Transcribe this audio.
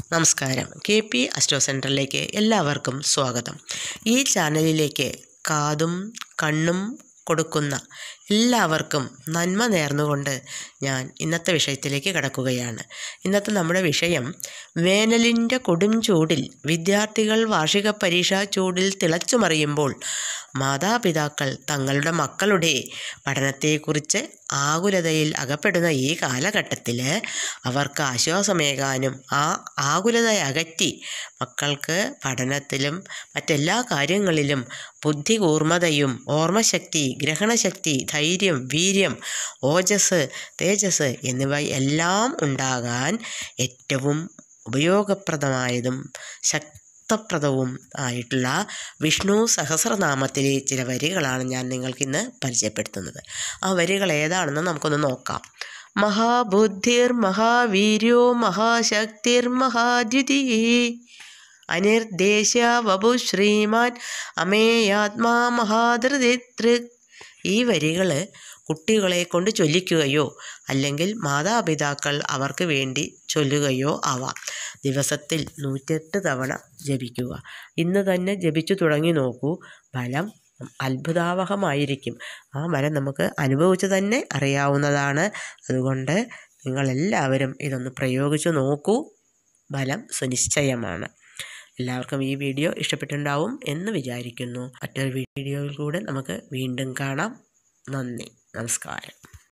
നമസ്കാരം K P astro സെൻറ്ററിലേക്ക് എല്ലാവർക്കും സ്വാഗതം ഈ ചാനലിലേക്ക് കാതും കണ്ണും കൊടുക്കുന്ന എല്ലാവർക്കും നന്മ നേർന്നുകൊണ്ട് ഞാൻ ഇന്നത്തെ വിഷയത്തിലേക്ക് കടക്കുകയാണ് ഇന്നത്തെ നമ്മുടെ വിഷയം വേനലിൻ്റെ കൊടും ചൂടിൽ വിദ്യാർത്ഥികൾ വാർഷിക പരീക്ഷാ ചൂടിൽ തിളച്ചുമറിയുമ്പോൾ മാതാപിതാക്കൾ തങ്ങളുടെ മക്കളുടെ പഠനത്തെക്കുറിച്ച് ആകുലതയിൽ അകപ്പെടുന്ന ഈ കാലഘട്ടത്തിൽ അവർക്ക് ആശ്വാസമേകാനും ആ ആകുലത അകറ്റി മക്കൾക്ക് പഠനത്തിലും മറ്റെല്ലാ കാര്യങ്ങളിലും ബുദ്ധി കൂർമ്മതയും ഓർമ്മശക്തി ഗ്രഹണശക്തി ധൈര്യം വീര്യം ഓജസ് തേജസ് എന്നിവ എല്ലാം ഉണ്ടാകാൻ ഏറ്റവും ഉപയോഗപ്രദമായതും ശക്തപ്രദവും ആയിട്ടുള്ള വിഷ്ണു സഹസ്രനാമത്തിലെ ചില വരികളാണ് ഞാൻ നിങ്ങൾക്കിന്ന് പരിചയപ്പെടുത്തുന്നത് ആ വരികൾ ഏതാണെന്ന് നമുക്കൊന്ന് നോക്കാം മഹാബുദ്ധിർ മഹാവീര്യോ മഹാശക്തിർ മഹാദ്യുതി അനിർദ്ദേശ വപു ശ്രീമാൻ അമേയാത്മാ മഹാധൃതിതൃ ഈ വരികൾ കുട്ടികളെ കൊണ്ട് ചൊല്ലിക്കുകയോ അല്ലെങ്കിൽ മാതാപിതാക്കൾ അവർക്ക് വേണ്ടി ചൊല്ലുകയോ ആവാം ദിവസത്തിൽ നൂറ്റെട്ട് തവണ ജപിക്കുക ഇന്ന് തന്നെ ജപിച്ചു തുടങ്ങി നോക്കൂ ഫലം അത്ഭുതാവഹമായിരിക്കും ആ ഫലം നമുക്ക് അനുഭവിച്ച് തന്നെ അറിയാവുന്നതാണ് അതുകൊണ്ട് നിങ്ങളെല്ലാവരും ഇതൊന്ന് പ്രയോഗിച്ചു നോക്കൂ ഫലം സുനിശ്ചയമാണ് എല്ലാവർക്കും ഈ വീഡിയോ ഇഷ്ടപ്പെട്ടിട്ടുണ്ടാവും എന്ന് വിചാരിക്കുന്നു മറ്റൊരു വീഡിയോയിൽ കൂടെ നമുക്ക് വീണ്ടും കാണാം നന്ദി നമസ്കാരം